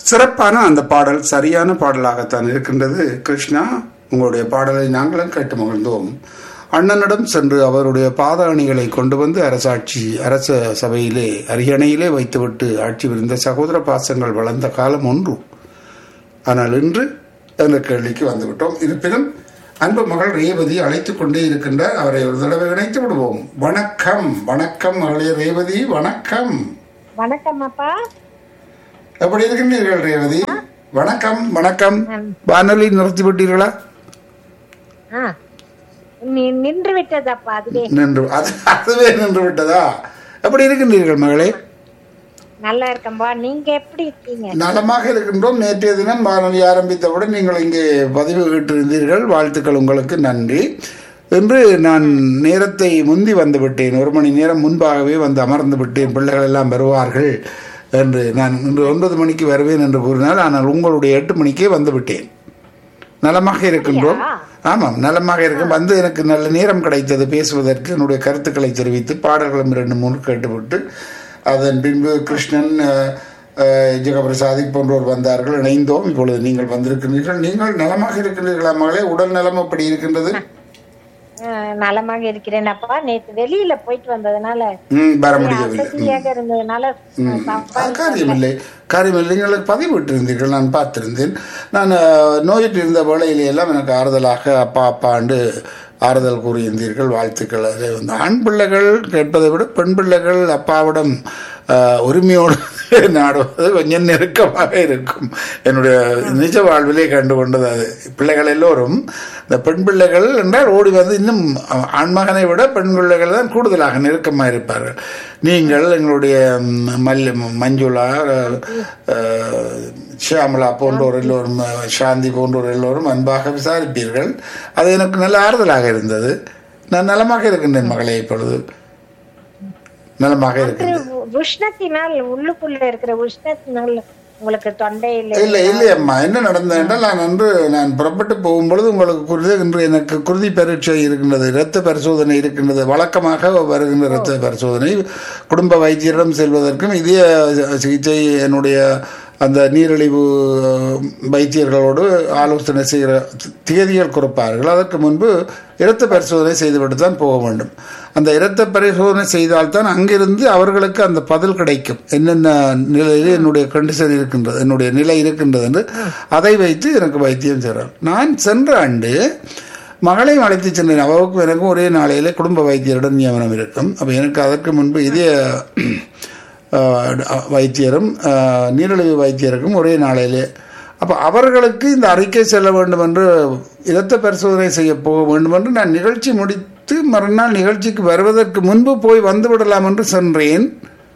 சிறப்பான அந்த பாடல் சரியான பாடலாகத்தான் இருக்கின்றது கிருஷ்ணா உங்களுடைய பாடலை நாங்களும் கேட்டு மகிழ்ந்தோம் அண்ணனிடம் சென்று அவருடைய பாத அணிகளை கொண்டு வந்து அரசாட்சி அரச சபையிலே அரியணையிலே வைத்துவிட்டு ஆட்சி புரிந்த சகோதர பாசங்கள் வளர்ந்த காலம் ஒன்று ஆனால் இன்று என்ற கேள்விக்கு வந்துவிட்டோம் இருப்பினும் அன்பு மகள் ரேவதி அழைத்துக் கொண்டே இருக்கின்றார் அவரை ஒரு தடவை இணைத்து விடுவோம் வணக்கம் வணக்கம் மகளே ரேவதி வணக்கம் வணக்கம் அப்பா எப்படி இருக்கின்றீர்கள் ரேவதி வணக்கம் வணக்கம் வானொலி நிறுத்தி விட்டீர்களா ஆ நி- நின்று விட்டதப்பா அதுவே நின்று அது அதுவே நின்று விட்டதா எப்படி இருக்கின்றீர்கள் மகளே நல்லா இருக்கம்பா நீங்க எப்படி இருக்கீங்க நலமாக இருக்கின்றோம் நேற்றைய தினம் வானொலி ஆரம்பித்தவுடன் நீங்கள் இங்கே பதிவு கேட்டிருந்தீர்கள் வாழ்த்துக்கள் உங்களுக்கு நன்றி என்று நான் நேரத்தை முந்தி வந்து விட்டேன் ஒரு மணி நேரம் முன்பாகவே வந்து அமர்ந்து விட்டேன் பிள்ளைகள் எல்லாம் வருவார்கள் என்று நான் இன்று ஒன்பது மணிக்கு வருவேன் என்று கூறினால் ஆனால் உங்களுடைய எட்டு மணிக்கே வந்து விட்டேன் நலமாக இருக்கின்றோம் ஆமாம் நலமாக இருக்கும் வந்து எனக்கு நல்ல நேரம் கிடைத்தது பேசுவதற்கு என்னுடைய கருத்துக்களை தெரிவித்து பாடல்களும் இரண்டு மூணு கேட்டுவிட்டு அதன் பின்பு கிருஷ்ணன் அஹ், அஹ், ஜெகபிரசாதி போன்றோர் வந்தார்கள் இணைந்தோம் இப்பொழுது நீங்கள் வந்திருக்கிறீர்கள் நீங்கள் நலமாக இருக்கின்றீர்களா மகளே உடல் நலம் அப்படி இருக்கின்றது ஆ, நலமாக இருக்கிறேன் அப்பா நேத்து வெளியில போயிட்டு வந்ததுனால ம் வர முடியவில்லை அசதியாக இருந்ததுனால தப்பா அது காரியமில்லை காரியமில்லை நீங்கள் பதிவிட்டிருந்தீர்கள் நான் பார்த்திருந்தேன் நான் அஹ், நோயிட்டு இருந்த வேளையிலே எல்லாம் எனக்கு ஆறுதலாக அப்பா அப்பாண்டு ஆறுதல் கூறியிருந்தீர்கள் வாழ்த்துக்கள் அது வந்து ஆண் பிள்ளைகள் கேட்பதை விட பெண் பிள்ளைகள் அப்பாவிடம் அஹ், உரிமையோடு நாடுவது கொஞ்சம் நெருக்கமாக இருக்கும் என்னுடைய நிஜ வாழ்விலே கண்டு கொண்டது அது பிள்ளைகள் எல்லோரும் இந்த பெண் பிள்ளைகள் என்றால் ஓடி வந்து இன்னும் ஆண்மகனை விட பெண் பிள்ளைகள் தான் கூடுதலாக நெருக்கமாக இருப்பார்கள் நீங்கள் எங்களுடைய ம், மல் மஞ்சுளா அஹ், அஹ், ஷியாமலா போன்றோர் எல்லோரும் அஹ், சாந்தி போன்றோர் எல்லோரும் அன்பாக விசாரிப்பீர்கள் அது எனக்கு நல்ல ஆறுதலாக இருந்தது நான் நலமாக இருக்கின்றேன் மகளே இப்பொழுது நலமாக இருக்கின்றேன் உ- உஷ்ணத்தினால் உள்ளுக்குள்ள இருக்கிற உஷ்ணத்தினால் உங்களுக்கு தொண்டையில இல்லை இல்லை அம்மா என்ன நடந்தது என்றால் நான் அன்று நான் புறப்பட்டு போகும்பொழுது உங்களுக்கு குருதி இன்று எனக்கு குருதி பரீட்சை இருக்கின்றது இரத்த பரிசோதனை இருக்கின்றது வழக்கமாக வருகின்ற இரத்த பரிசோதனை குடும்ப வைத்தியரிடம் செல்வதற்கும் இதய சிகிச்சை என்னுடைய அந்த நீரிழிவு வைத்தியர்களோடு ஆலோசனை செய்கிற தேதிகள் கொடுப்பார்கள் அதற்கு முன்பு இரத்த பரிசோதனை செய்துவிட்டு தான் போக வேண்டும் அந்த இரத்த பரிசோதனை செய்தால்தான் அங்கிருந்து அவர்களுக்கு அந்த பதில் கிடைக்கும் என்னென்ன நிலையில் என்னுடைய கண்டிஷன் இருக்கின்றது என்னுடைய நிலை இருக்கின்றது என்று அதை வைத்து எனக்கு வைத்தியம் செய்கிறார் நான் சென்ற ஆண்டு மகளையும் அழைத்து சென்றேன் அவருக்கும் எனக்கும் ஒரே நாளையிலே குடும்ப வைத்தியருடன் நியமனம் இருக்கும் அப்போ எனக்கு அதற்கு முன்பு இதய அஹ், வைத்தியரும் அஹ், நீரிழிவு வைத்தியருக்கும் ஒரே நாளையிலே அப்போ அவர்களுக்கு இந்த அறிக்கை செல்ல வேண்டும் என்று இரத்த பரிசோதனை செய்ய போக வேண்டும் என்று நான் நிகழ்ச்சி முடித்து மறுநாள் நிகழ்ச்சிக்கு வருவதற்கு முன்பு போய் வந்து விடலாம் என்று சென்றேன்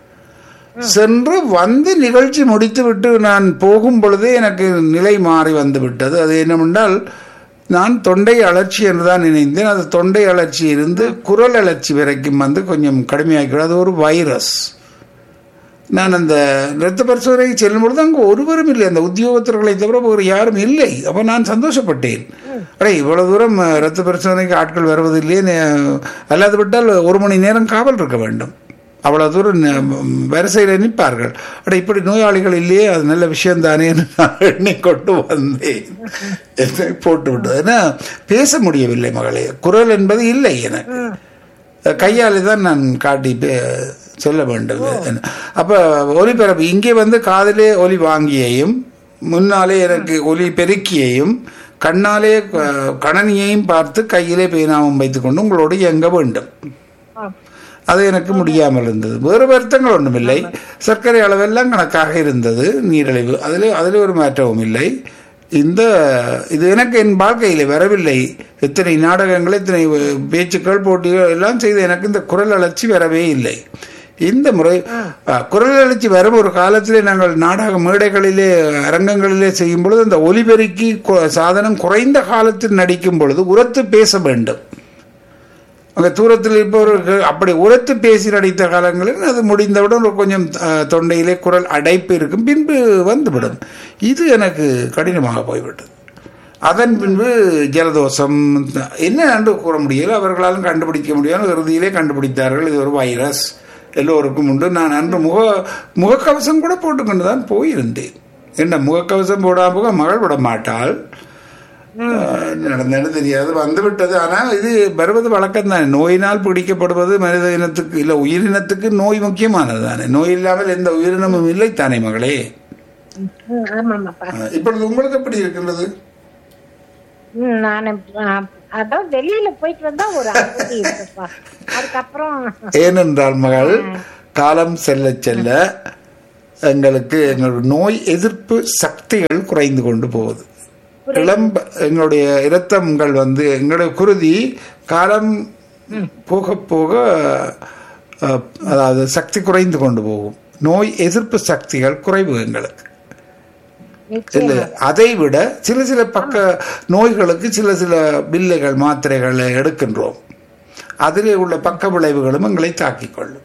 சென்று வந்து நிகழ்ச்சி முடித்துவிட்டு நான் போகும் பொழுதே எனக்கு நிலை மாறி வந்து விட்டது அது என்னவென்றால் நான் தொண்டை அழற்சி என்று தான் நினைத்தேன் அது தொண்டை அழற்சி இருந்து குரல் அழற்சி வரைக்கும் வந்து கொஞ்சம் கடுமையாகிறது அது ஒரு வைரஸ் நான் அந்த இரத்த பரிசோதனைக்கு செல்லும் பொழுது அங்கே ஒருவரும் இல்லை அந்த உத்தியோகத்தர்களை தவிர வேறு யாரும் இல்லை அப்போ நான் சந்தோஷப்பட்டேன் அடே இவ்வளவு தூரம் அஹ், இரத்த பரிசோதனைக்கு ஆட்கள் வருவதில்லையே நே- அல்லாது விட்டால் ஒரு மணி நேரம் காவல் இருக்க வேண்டும் அவ்வளவு தூரம் ந- வரிசையில் நிற்பார்கள் அட இப்படி நோயாளிகள் இல்லையே அது நல்ல விஷயம் தானே நான் எண்ணி கொண்டு வந்தேன் என்னை போட்டு விட்டது ஏன்னா பேச முடியவில்லை மகளே குரல் என்பது இல்லை எனக்கு கையால் தான் நான் காட்டி பே- சொல்ல வேண்டும் அப்போ ஒலிபரப்பு இங்கே வந்து காதிலே ஒலி வாங்கியையும் முன்னாலே எனக்கு ஒலி பெருக்கியையும் கண்ணாலே க- கணனியையும் பார்த்து கையிலே பேனாவும் வைத்துக்கொண்டு உங்களோடு இயங்க வேண்டும் அது எனக்கு முடியாமல் இருந்தது வேறு வருத்தங்கள் ஒன்றுமில்லை சர்க்கரை அளவெல்லாம் கணக்காக இருந்தது நீரிழிவு அதில் அதில் ஒரு மாற்றமும் இல்லை இந்த இது எனக்கு என் வாழ்க்கையில் வரவில்லை இத்தனை நாடகங்கள் இத்தனை பேச்சுக்கள் போட்டிகள் எல்லாம் செய்து எனக்கு இந்த குரல் அழற்சி வரவே இல்லை இந்த முறை ஆ, குரல் அழற்சி வரும் ஒரு காலத்திலே நாங்கள் நாடக மேடைகளிலே அரங்கங்களிலே செய்யும் பொழுது அந்த ஒலிபெருக்கி கு- சாதனம் குறைந்த காலத்தில் நடிக்கும் பொழுது உரத்து பேச வேண்டும் அங்கே தூரத்தில் இருப்பவர்களுக்கு அப்படி உரத்து பேசி நடித்த காலங்களில் அது முடிந்தவுடன் ஒரு கொஞ்சம் அஹ், தொண்டையிலே குரல் அடைப்பு இருக்கும் பின்பு வந்துவிடும் இது எனக்கு கடினமாக போய்விட்டது அதன் பின்பு ஜலதோஷம் என்ன என்று கூற முடியல அவர்களாலும் கண்டுபிடிக்க முடியாது இறுதியிலே கண்டுபிடித்தார்கள் இது ஒரு வைரஸ் எல்லோருக்கும் உண்டு நான் அன்று முக முகக்கவசம் கூட போட்டுக்கொண்டு தான் போயிருந்தேன் என்ன முகக்கவசம் போடாம போக மகள் விட மாட்டாள் ஆஹ், நடந்தேன்னு தெரியாது வந்து விட்டது ஆனால் இது வருவது வழக்கம் தானே நோயினால் பிடிக்கப்படுவது மனித இனத்துக்கு இல்லை உயிரினத்துக்கு நோய் முக்கியமானது தானே நோய் இல்லாமல் எந்த உயிரினமும் இல்லை தானே மகளே ம், ஆமாமாப்பா ஆஹ், இப்பொழுது உங்களுக்கு எப்படி இருக்கின்றது ம், நானு ஆ, அதான் வெளியில போயிட்டு வந்தா ஒரு அனுமதி இருக்குப்பா அதுக்கப்புறம் ஏனென்றால் மகள் காலம் செல்ல செல்ல எங்களுக்கு எங்களுடைய நோய் எதிர்ப்பு சக்திகள் குறைந்து கொண்டு போகுது இளம்ப எங்களுடைய இரத்தங்கள் வந்து எங்களுடைய குருதி காலம் போக போக அஹ், அதாவது சக்தி குறைந்து கொண்டு போகும் நோய் எதிர்ப்பு சக்திகள் குறைவு எங்களுக்கு நிச்சயம் இல்லை அதை விட சில சில பக்க நோய்களுக்கு சில சில பில்லைகள் மாத்திரைகளை எடுக்கின்றோம் அதிலே உள்ள பக்க விளைவுகளும் எங்களை தாக்கிக் கொள்ளும்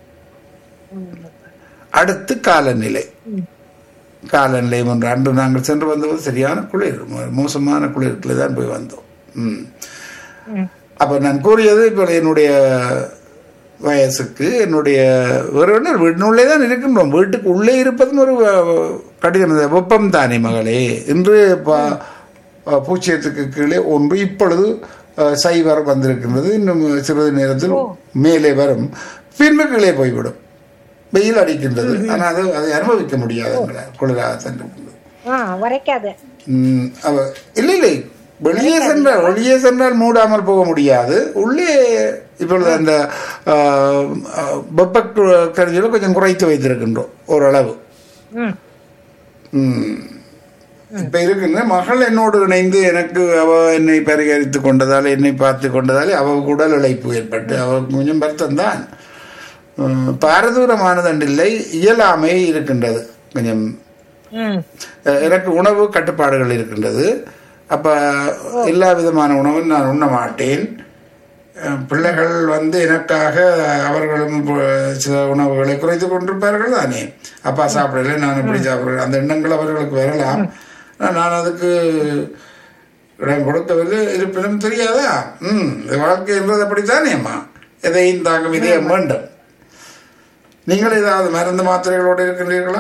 அடுத்து காலநிலை காலநிலை ஒன்று அன்று நாங்கள் சென்று வந்தபோது சரியான குளிர் மோ- மோசமான குளிர்ல தான் போய் வந்தோம் ம் ம். அப்ப நான் கூறியது இப்போ என்னுடைய வயசுக்கு என்னுடைய ஒரு ஒன்று வீட்டினுள்ளே தான் இருக்கின்றோம் வீட்டுக்கு உள்ளே இருப்பதும் ஒரு அஹ், கடினம் தான். வெப்பம் தானே மகளே இன்று ப- அஹ், பூஜ்ஜியத்துக்கு கீழே ஒன்று இப்பொழுது அஹ், சைவர் வந்திருக்கின்றது இன்னும் சிறிது நேரத்தில் மேலே வரும் பின்பு கீழே போய்விடும் வெயில் அடிக்கின்றது ஆனால் அது அதை அனுபவிக்க முடியாது குளிராக சென்று ஆ உரைக்காது ம், அவ- இல்லை இல்லை வெளியே சென்றால் வெளியே சென்றால் மூடாமல் போக முடியாது உள்ளே இப்பொழுது அந்த ஆஹ், ஆஹ், வெப்ப கருவியில் கொஞ்சம் குறைத்து வைத்திருக்கின்றோம் ஓரளவு ம் ம். இப்ப இருக்கின்ற மகள் என்னோடு இணைந்து எனக்கு அவ என்னை பரிகரித்து கொண்டதால் என்னை பார்த்து கொண்டதால் அவ உடல் இழைப்பு ஏற்பட்டு அவ கொஞ்சம் வருத்தம் தான் பாரதூரமானதண்டில்லை இயலாமை இருக்கின்றது கொஞ்சம் ம் அஹ் எனக்கு உணவு கட்டுப்பாடுகள் இருக்கின்றது அப்ப எல்லா விதமான உணவும் நான் உண்ண மாட்டேன் அஹ் பிள்ளைகள் வந்து எனக்காக அவர்களும் இப்போ சில உணவுகளை குறைத்து கொண்டிருப்பார்கள் தானே அப்பா சாப்பிடல நான் இப்படி சாப்பிடுறேன் அந்த எண்ணங்கள் அவர்களுக்கு வரலாம் ஆனா நான் அதுக்கு இடம் கொடுக்கவில்லை இருப்பினும் தெரியாதா ம் இது வாழ்க்கை என்பது அப்படித்தானேம்மா எதையும் தாங்கும் இதயம் வேண்டும் நீங்கள் ஏதாவது மருந்து மாத்திரைகளோடு இருக்கின்றீர்களா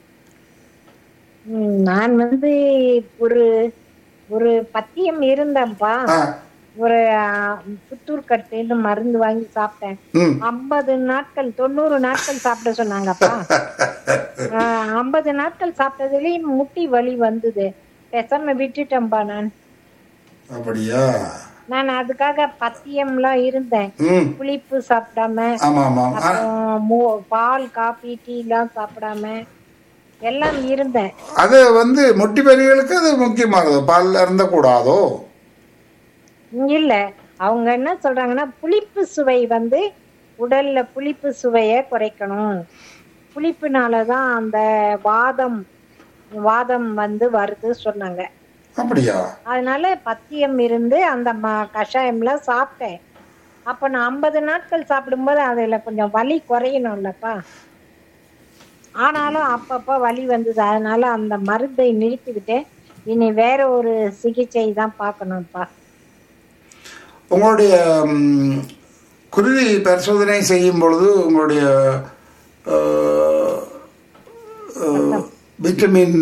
ம், நான் வந்து ஒரு ஒரு பத்தியம் இருந்தேன்ப்பா ஆ ஒரு ஆ, புத்தூர் கட்டுன்னு மருந்து வாங்கி சாப்பிட்டேன் ம் ஐம்பது நாட்கள் தொண்ணூறு நாட்கள் சாப்பிட சொன்னாங்கப்பா ஐம்பது நாட்கள் சாப்பிட்டதுலயும் முட்டி வலி வந்தது பேசாம விட்டுட்டேன்ப்பா நான் அப்படியா நான் அதுக்காக பத்தியம்லாம் இருந்தேன் ம் புளிப்பு சாப்பிடாம ஆமா ஆமா ஆ, அப்புறம் மோ- பால் காபி டீ எல்லாம் சாப்பிடாம எல்லாம் இருந்தேன் அது வந்து முட்டி பனிகளுக்கு அது முக்கியமானது பால் இருந்தக்கூடாதோ இல்ல அவங்க என்ன சொல்றாங்கன்னா புளிப்பு சுவை வந்து உடல்ல புளிப்பு சுவையை குறைக்கணும் புளிப்புனாலதான் அந்த வாதம் வாதம் வந்து வருது சொன்னாங்க அப்படியா அதனால பத்தியம் இருந்து அந்த ம- கஷாயம்லாம் சாப்பிட்டேன் அப்ப நான் ஐம்பது நாட்கள் சாப்பிடும்போது அதுல கொஞ்சம் வலி குறையணும்லப்பா ஆனாலும் அப்பப்ப வலி வந்தது அதனால அந்த மருந்தை நிறுத்திக்கிட்டு இனி வேற ஒரு சிகிச்சை தான் பார்க்கணும்ப்பா உங்களுடைய ம், குருதி பரிசோதனை செய்யும் பொழுது உங்களுடைய அஹ், அஹ், விட்டமின்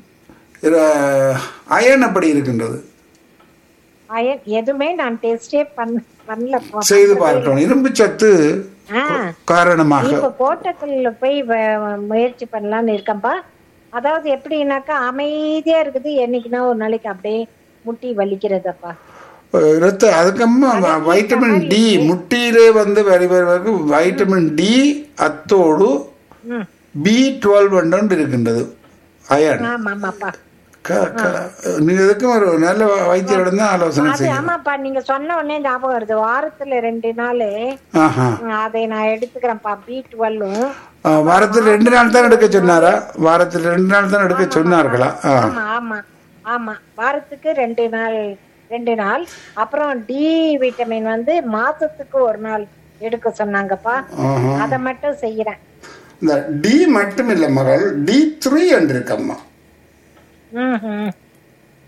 அயன் அப்படி இருக்கின்றது அயன் எதுவுமே நான் டெஸ்டே பண்ண பண்ணலப்பா செய்து பார்க்கணும் இரும்பு சத்து ஆ காரணமாக இப்ப கோட்டக்கல்ல போய் வ- முயற்சி பண்ணலாம்னு இருக்கேன்ப்பா அதாவது எப்படின்னாக்கா அமைதியா இருக்குது என்னைக்குன்னா ஒரு நாளைக்கு அப்படியே முட்டி வலிக்கிறதப்பா இரத்த அதுக்கம்மா வைட்டமின் டி முட்டியிலே வந்து வரி வருவதற்கு வைட்டமின் டி அத்தோடு ம் பி டுவெல் ஒன்று இருக்கின்றது அயன் ஆமா ஆமாப்பா க- க- நீங்க எதுக்கும் ஒரு நல்ல வைத்தியரிடம் தான் ஆலோசனை அது செய்யணும் ஆமாப்பா நீங்க சொன்ன உடனே ஞாபகம் வருது வாரத்துல ரெண்டு நாள் ஆஹா அதை நான் எடுத்துக்கிறேன்ப்பா பி டுவெல்லும் ஆ, வாரத்தில் ரெண்டு நாள் தான் எடுக்க சொன்னாரா வாரத்தில் ரெண்டு நாள் தான் எடுக்க சொன்னார்களா ஆ ஆமா ஆமா ஆமா வாரத்துக்கு ரெண்டு நாள் ரெண்டு நாள் அப்புறம் டி விட்டமின் வந்து மாசத்துக்கு ஒரு நாள் எடுக்க சொன்னாங்கப்பா ஆஹா. அதை மட்டும் செய்யறேன் இந்த டி மட்டும் இல்லை மகள் டி த்ரீ என்று இருக்கம்மா ம் ம்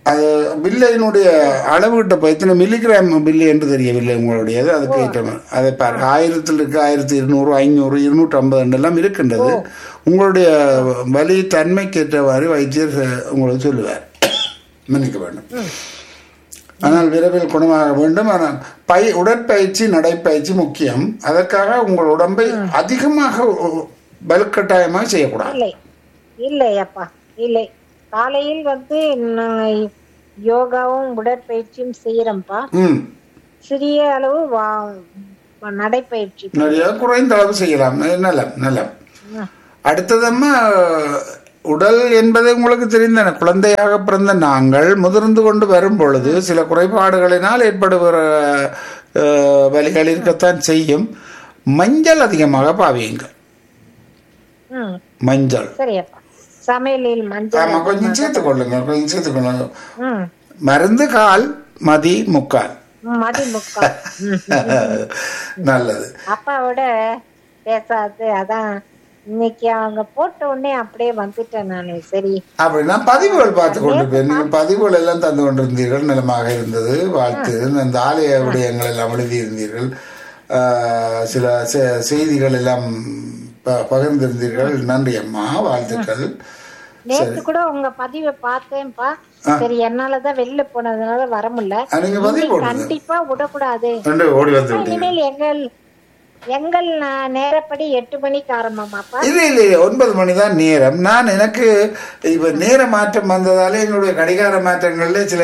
அது பில்லையினுடைய அளவுகிட்ட போய் எத்தனை மில்லிகிராம் பில்லு என்று தெரியவில்லை உங்களுடையது அதுக்கு ஏற்ற மாதிரி. அதை பாருங்க ஆயிரத்தில் இருக்கு ஆயிரத்தி இருநூறு ஐநூறு இருநூற்றி ஐம்பது எல்லாம் இருக்கின்றது உங்களுடைய வலி தன்மைக்கு ஏற்றவாறு வைத்தியர் ச- உங்களுக்கு சொல்லுவார் மன்னிக்க வேண்டும் ஆனால் விரைவில் குணமாக வேண்டும் ஆனால் பை உடற்பயிற்சி நடைப்பயிற்சி முக்கியம் அதற்காக உங்கள் உடம்பை அதிகமாக உ- வலுக்கட்டாயமாக செய்யக்கூடாது இல்லை இல்லை அப்பா இல்லை காலையில் வந்து நான் யோகாவும் உடற்பயிற்சியும் செய்யறேன்ப்பா ம் சிறிய அளவு வா- நடைப்பயிற்சி நிறைய குறைந்த அளவு செய்யலாம் நலம் நலம் ம். அடுத்ததம்மா உடல் என்பது உங்களுக்கு தெரிந்தன குழந்தையாக பிறந்த நாங்கள் முதிர்ந்து கொண்டு வரும் பொழுது சில குறைபாடுகளினால் ஏற்படுகிற அஹ், வலிகள் இருக்கத்தான் செய்யும் மஞ்சள் அதிகமாக பாவியுங்கள் ம் மஞ்சள் சரி அப்பா சமையலில் மஞ்சள் ஆமா கொஞ்சம் சேர்த்துக் கொள்ளுங்க கொஞ்சம் சேர்த்துக் கொள்ளுங்க ம் மருந்து கால் மதி முக்கால் மதி முக்கால் ம். நல்லது அப்பாவோட பேசாது அதான் இன்னைக்கு அவங்க போட்ட உடனே அப்படியே வந்துட்டேன் நானு சரி அப்படின்னா பதிவுகள் பார்த்து கொண்டிருப்பேன் நீங்கள் பதிவுகள் எல்லாம் தந்து கொண்டிருந்தீர்கள் நலமாக இருந்தது வாழ்த்து அந்த ஆலய விடயங்கள் எல்லாம் எழுதியிருந்தீர்கள் ஆஹ், சில செ- செய்திகள் எல்லாம் ப- பகிர்ந்திருந்தீர்கள் நன்றி அம்மா வாழ்த்துக்கள் நேத்து கூட உங்க பதிவை பார்த்தேன்ப்பா சரி என்னாலதான் வெளில போனதுனால வர முடியல ஆஹ், நீங்க பதிவு போடுங்க கண்டிப்பா விடக்கூடாது ரெண்டு ஓடி வந்து விட்டீங்க இனிமேல் எங்கள் எங்கள் நா- நேரப்படி எட்டு மணிக்கு ஆரம்பமாப்பா இல்லை இல்லை இல்லை, ஒன்பது மணி தான் நேரம் நான் எனக்கு இப்ப நேர மாற்றம் வந்ததாலே என்னுடைய கடிகார மாற்றங்கள்ல சில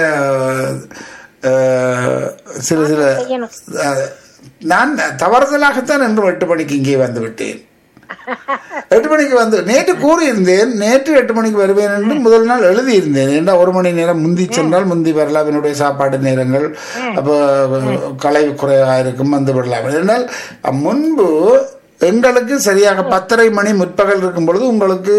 ஆஹ், சில சில செய்யணும் ஆஹ், நான் தவறுதலாகத்தான் இன்று எட்டு மணிக்கு இங்கே வந்து விட்டேன் எட்டு மணிக்கு வந்து நேற்று கூறியிருந்தேன் நேற்று எட்டு மணிக்கு வருவேன் என்று முதல் நாள் எழுதியிருந்தேன் ஏன்னா ஒரு மணி நேரம் முந்தி சென்றால் முந்தி வரலாம் என்னுடைய சாப்பாடு நேரங்கள் அப்போ கலை குறைவாக இருக்கும் வந்து விடலாம் ஏனால் முன்பு எங்களுக்கு சரியாக பத்தரை மணி முற்பகல் இருக்கும் பொழுது உங்களுக்கு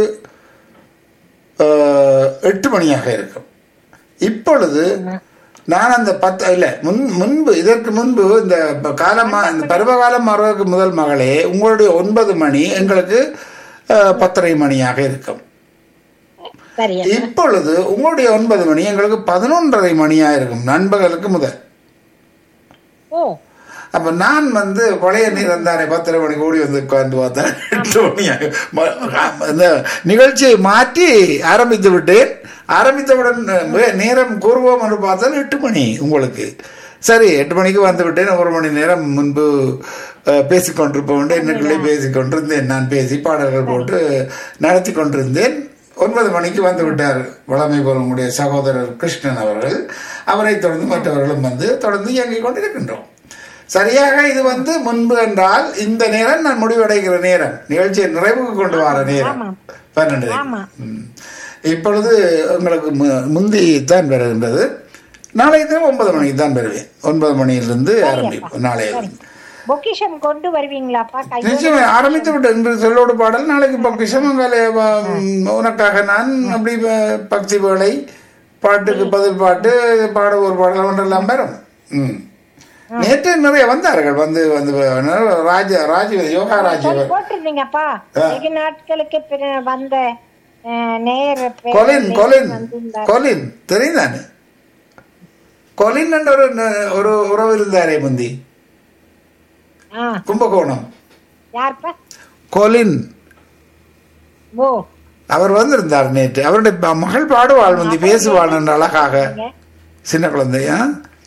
ஆஹ், எட்டு மணியாக இருக்கும் இப்பொழுது நான் அந்த பத்து இல்ல முன் முன்பு இதற்கு முன்பு இந்த ப- காலமா இந்த பருவகாலம் மாறுவதற்கு முதல் மகளே உங்களுடைய ஒன்பது மணி எங்களுக்கு ஆஹ், பத்தரை மணியாக இருக்கும் சரி இப்பொழுது உங்களுடைய ஒன்பது மணி எங்களுக்கு பதினொன்றரை மணியா இருக்கும் நண்பகலுக்கு முதல் ஓ அப்ப நான் வந்து பழைய நீர் தானே பத்தரை மணிக்கு ஓடி வந்து உட்கார்ந்து பார்த்தேன் எட்டு மணியாக ம- இந்த நிகழ்ச்சியை மாற்றி ஆரம்பித்து விட்டேன் ஆரம்பித்தவுடன் வே- நேரம் கூறுவோம் என்று பார்த்தால் எட்டு மணி உங்களுக்கு சரி எட்டு மணிக்கு வந்து விட்டேன் ஒரு மணி நேரம் முன்பு அஹ், பேசிக் கொண்டிருப்போம் என்னுள்ளே பேசிக் கொண்டிருந்தேன் நான் பேசி பாடல்கள் போட்டு நடத்தி கொண்டிருந்தேன் ஒன்பது மணிக்கு வந்து விட்டார் வளமை போல உங்களுடைய சகோதரர் கிருஷ்ணன் அவர்கள் அவரை தொடர்ந்து மற்றவர்களும் வந்து தொடர்ந்து இயங்கிக் கொண்டிருக்கின்றோம் சரியாக இது வந்து முன்பு என்றால் இந்த நேரம் நான் முடிவடைகிற நேரம் நிகழ்ச்சியை நிறைவுக்கு கொண்டு வர நேரம் பன்னெண்டு ஆமா. ம். இப்பொழுது உங்களுக்கு மு- முந்தி தான் வருகின்றது நாளை தினம் ஒன்பது மணிக்கு தான் வருவேன் ஒன்பது மணியிலிருந்து ஆரம்பிப்போம் நாளை பொக்கிஷம் கொண்டு வருவீங்களாப்பா கையோட நிச்சயம் ஆரம்பித்து விட்டு இன்று சொல்லோடு பாடல் நாளைக்கு பொக்கிஷம் உங்களை, ம், உனக்காக நான் அப்படி ப- பக்தி வேலை பாட்டுக்கு பதில் பாட்டு பாட ஒரு பாடல் ஒன்றெல்லாம் வரும் ம் நேற்று நிறைய வந்தார்கள் வந்து வந்து ராஜ ராஜ யோகா ராஜ போட்டிருந்தீங்கப்பா வெகு நாட்களுக்கு பிற வந்த அஹ், நேர பே- கொலின் கொலின் வந்திருந்தார். கொலின் தெரியுதானே கொலின் என்ற ஒரு ந- ஒரு உறவு இருந்தாரே முந்தி ஆ கும்பகோணம் யாருப்பா கொலின் ஓ அவர் வந்திருந்தார் நேற்று அவருடைய ப- மகள் பாடுவாள் முந்தி பேசுவாள் என்று அழகாக சின்ன குழந்தையா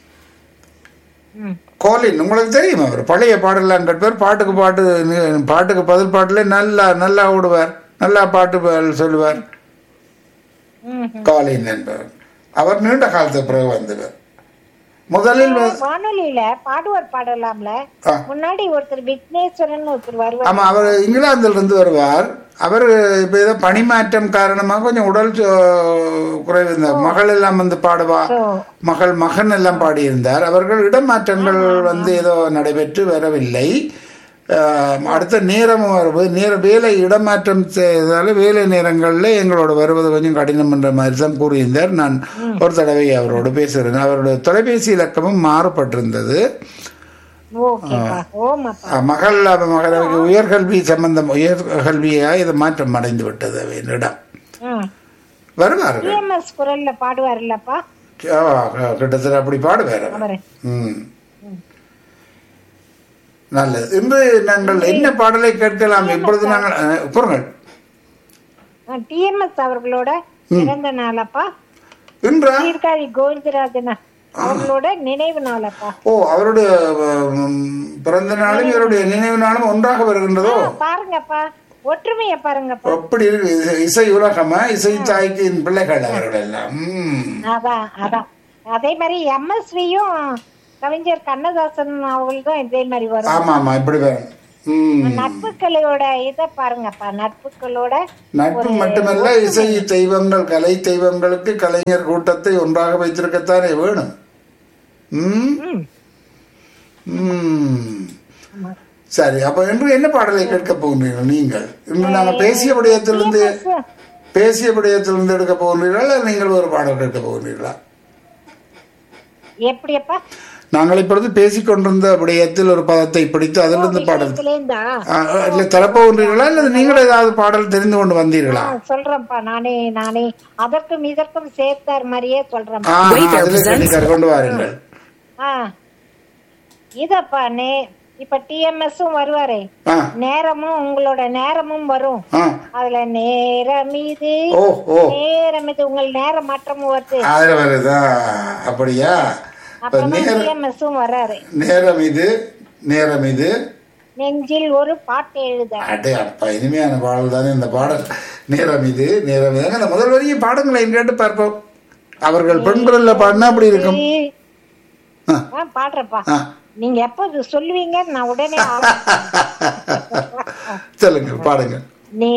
ம் கோலின் உங்களுக்கு தெரியும் அவர் பழைய பாடலாம் கேட்பார் பாட்டுக்கு பாட்டு நி- பாட்டுக்கு பதில் பாட்டுல நல்லா நல்லா ஓடுவார் நல்லா பாட்டு பா- சொல்லுவார் ம் கோலின் என்பவர் அவர் நீண்ட காலத்துக்கு பிறகு வந்தவர் முதலில் வ- வானொலியில பாடுவார் பாடலாம்ல ஆ. முன்னாடி ஒருத்தர் விக்னேஸ்வரன் ஒருத்தர் வருவார் ஆமா அவர் இங்கிலாந்தில் இருந்து வருவார் அவர் இப்ப ஏதோ பணிமாற்றம் காரணமாக கொஞ்சம் உடல் சோ- குறைவு இந்த மகள் எல்லாம் வந்து பாடுவா ஓ. மகள் மகள் மகன் எல்லாம் பாடியிருந்தார் அவர்கள் இடமாற்றங்கள் வந்து ஏதோ நடைபெற்று வரவில்லை ஆஹ், அடுத்த நேரம் வருவது நேர வேலை இடமாற்றம் செய்ததால வேலை நேரங்களில் எங்களோட வருவது கொஞ்சம் கடினம் என்ற மாதிரி தான் கூறியிருந்தார் நான் ஒரு தடவை அவரோடு பேசுகிறேன் அவருடைய தொலைபேசி இலக்கமும் மாறப்பட்டிருந்தது ஓகேப்பா ஓமாப்பா ஆஹ், மகள் அவ- மகளுக்கு உயர்கல்வி சம்பந்தம் உயர்கல்வியாக இது மாற்றம் அடைந்து விட்டது என்னிடம் ம் வருவார்கள் டிஎம்எஸ் குரல்ல பாடுவார்லப்பா ஆ, கிட்டத்தட்ட அப்படி பாடுவார் அவர். அவரு ம் நல்லது இன்று நாங்கள் என்ன பாடலை கேட்கலாம் இப்பொழுது நாங்கள் அஹ், கூறுங்கள் டிஎம்எஸ் அவர்களோட பிறந்த நாளப்பா இன்றா சீர்காழி கோவிந்தராஜன் அவர்களோட நினைவு நாளப்பா ஓ அவருடைய உம், பிறந்த நாளும் இவருடைய நினைவு நாளும் ஒன்றாக வருகின்றதோ பாருங்கப்பா ஒற்றுமைய பாருங்கப்பா அப்படி இருக்கு இசை- இசை உலகமா இசை தாய்க்கு பிள்ளைகள் அவர்கள் எல்லாம் ம். அதான் அதான் அதே மாதிரி எம்எஸ்வியும் கவிஞர் கண்ணதாசன் அவர்கள் தான் இதே மாதிரி வரும் ஆமா ஆமா இப்படி வரும் ம். நட்புக்களையோட இத பாருங்கப்பா நட்புகளோட நட்பு மட்டுமல்ல இசை தெய்வங்கள் கலை தெய்வங்களுக்கு கலைஞர் கூட்டத்தை ஒன்றாக வைத்திருக்கத்தானே வேணும் ம் ம். ம். ஆமா. சரி அப்ப இன்று என்ன பாடலை கேட்க போகிறீர்கள் நீங்கள் இன்று நாங்கள் பேசிய விடயத்திலிருந்து பேசிய விடயத்திலிருந்து எடுக்க போகிறீர்களா இல்லை நீங்கள் ஒரு பாடல் கேட்க போகிறீர்களா எப்படியப்பா நாங்கள் இப்பொழுது பேசிக் கொண்டிருந்த விடயத்தில் ஒரு பதத்தை பிடித்து அதிலிருந்து பாடல் விஷயத்திலேருந்தா ஆ, இல்லை தரப்போகின்றீர்களா அல்லது நீங்கள் ஏதாவது பாடல் தெரிந்து கொண்டு வந்தீர்களா ஆ, சொல்றேன்ப்பா நானே நானே அதற்கும் இதற்கும் சேர்த்தார் மாதிரியே சொல்றேன் ஆ, அதிலே கண்டிப்பாக கொண்டு வாருங்கள் ஆ இதப்பா நே இப்ப டிஎம்எஸும் வருவாரே ஆ நேரமும் உங்களோட நேரமும் வரும் ஆ அதுல நேரம் இது ஓ ஓ நேரம் இது உங்கள் நேர மாற்றமும் வருது அதில் வருதா அப்படியா இப்ப அப்பதான் நேரம் டிஎம்எஸும் வர்றாரு நேரம் இது நேரம் இது நெஞ்சில் ஒரு பாட்டு எழுத அடே அப்பா இனிமையான பாடல் தானே இந்த பாடல் நேரம் இது நேரம் இது அந்த முதல் வரியை பாடுங்களேன் கேட்டு பார்ப்போம் அவர்கள் பெண் குரல்ல பாடினா அப்படி இருக்கும் ஆ. ஆ, பாடுறப்பா ஆ நீங்க எப்ப இது சொல்லுவீங்க நான் உடனே ஆரம்பிப்பேன். சொல்லுங்கள் பாடுங்கள் நீ